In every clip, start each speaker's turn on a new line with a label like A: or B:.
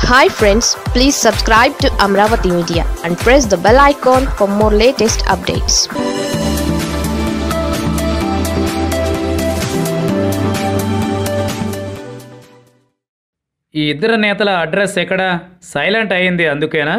A: hi friends please subscribe to Amaravati media and press the bell icon for more latest updates
B: ఈ ఇద్దరు నేతల address ఎక్కడ silent అయింది అందుకేనా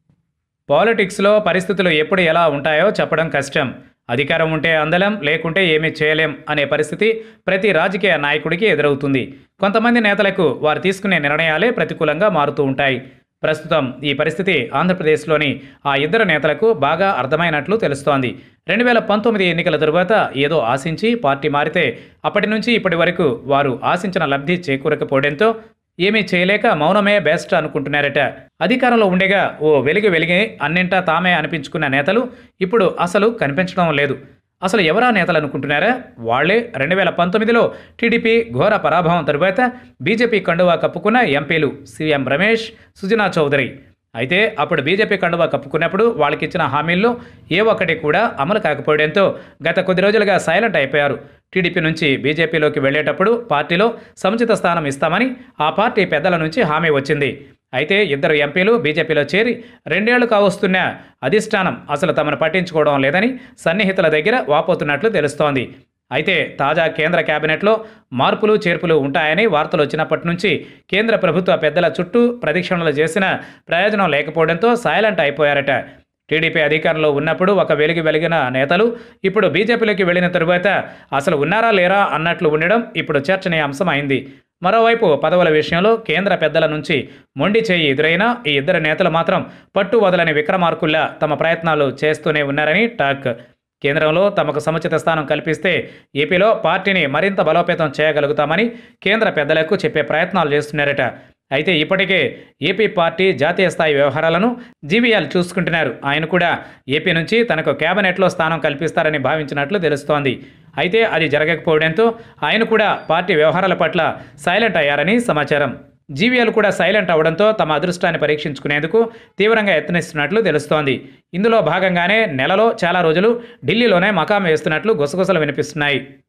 B: పాలిటిక్స్లో పరిస్థితులు ఎప్పుడు ఎలా ఉంటాయో చెప్పడం కష్టం అధికారం ఉంటే అందలం లేకుంటే ఏమీ చేయలేం అనే పరిస్థితి ప్రతి రాజకీయ నాయకుడికి ఎదురవుతుంది కొంతమంది నేతలకు వారు తీసుకునే నిర్ణయాలే ప్రతికూలంగా మారుతూ ఉంటాయి ప్రస్తుతం ఈ పరిస్థితి ఆంధ్రప్రదేశ్లోని ఆ ఇద్దరు నేతలకు బాగా అర్థమైనట్లు తెలుస్తోంది రెండు వేల పంతొమ్మిది ఎన్నికల తరువాత ఏదో ఆశించి పార్టీ మారితే అప్పటి నుంచి ఇప్పటి వరకు వారు ఆశించిన లబ్ధి చేకూరకపోవడంతో ఏమీ చేయలేక మౌనమే బెస్ట్ అనుకుంటున్నారట అధికారంలో ఉండగా ఓ వెలిగి వెలిగి అన్నింటా తామే అనిపించుకున్న నేతలు ఇప్పుడు అసలు కనిపించడం లేదు అసలు ఎవరా నేతలు అనుకుంటున్నారా వాళ్లే రెండు వేల పంతొమ్మిదిలో టీడీపీ ఘోర పరాభవం తరువాత బీజేపీ కండువా కప్పుకున్న ఎంపీలు సీఎం రమేష్ సుజనా చౌదరి అయితే అప్పుడు బీజేపీ కండువా కప్పుకున్నప్పుడు వాళ్ళకిచ్చిన హామీల్లో ఏ ఒక్కటి కూడా అమలు కాకపోవడంతో గత కొద్ది రోజులుగా సైలెంట్ అయిపోయారు టీడీపీ నుంచి బీజేపీలోకి వెళ్ళేటప్పుడు పార్టీలో సముచిత స్థానం ఇస్తామని ఆ పార్టీ పెద్దల నుంచి హామీ వచ్చింది అయితే ఇద్దరు ఎంపీలు బీజేపీలో చేరి రెండేళ్లు కావస్తున్న అధిష్టానం అసలు తమను పట్టించుకోవడం లేదని సన్నిహితుల దగ్గర వాపోతున్నట్లు తెలుస్తోంది అయితే తాజా కేంద్ర కేబినెట్లో మార్పులు చేర్పులు ఉంటాయని వార్తలు వచ్చినప్పటి నుంచి కేంద్ర ప్రభుత్వ పెద్దల చుట్టూ ప్రదక్షిణలు చేసిన ప్రయోజనం లేకపోవడంతో సైలెంట్ అయిపోయారట టీడీపీ అధికారంలో ఉన్నప్పుడు ఒక వెలుగు వెలిగిన నేతలు ఇప్పుడు బీజేపీలోకి వెళ్ళిన తరువాత అసలు ఉన్నారా లేరా అన్నట్లు ఉండడం ఇప్పుడు చర్చనీయాంశం అయింది మరోవైపు పదవుల విషయంలో కేంద్ర పెద్దల నుంచి మొండి చేయి ఎదురైనా ఈ ఇద్దరు నేతలు మాత్రం పట్టు వదలని విక్రమార్కుల్లా తమ ప్రయత్నాలు చేస్తూనే ఉన్నారని టాక్ కేంద్రంలో తమకు సముచిత స్థానం కల్పిస్తే ఏపీలో పార్టీని మరింత బలోపేతం చేయగలుగుతామని కేంద్ర పెద్దలకు చెప్పే ప్రయత్నాలు చేస్తున్నారట అయితే ఇప్పటికే ఏపీ పార్టీ జాతీయ స్థాయి వ్యవహారాలను జీవీఎల్ చూసుకుంటున్నారు ఆయన కూడా ఏపీ నుంచి తనకు కేబినెట్లో స్థానం కల్పిస్తారని భావించినట్లు తెలుస్తోంది అయితే అది జరగకపోవడంతో ఆయన కూడా పార్టీ వ్యవహారాల పట్ల సైలెంట్ అయ్యారని సమాచారం జీవీఎల్ కూడా సైలెంట్ అవడంతో తమ అదృష్టాన్ని పరీక్షించుకునేందుకు తీవ్రంగా యత్నిస్తున్నట్లు తెలుస్తోంది ఇందులో భాగంగానే నెలలో చాలా రోజులు ఢిల్లీలోనే మకాం వేస్తున్నట్లు గుసగుసలు వినిపిస్తున్నాయి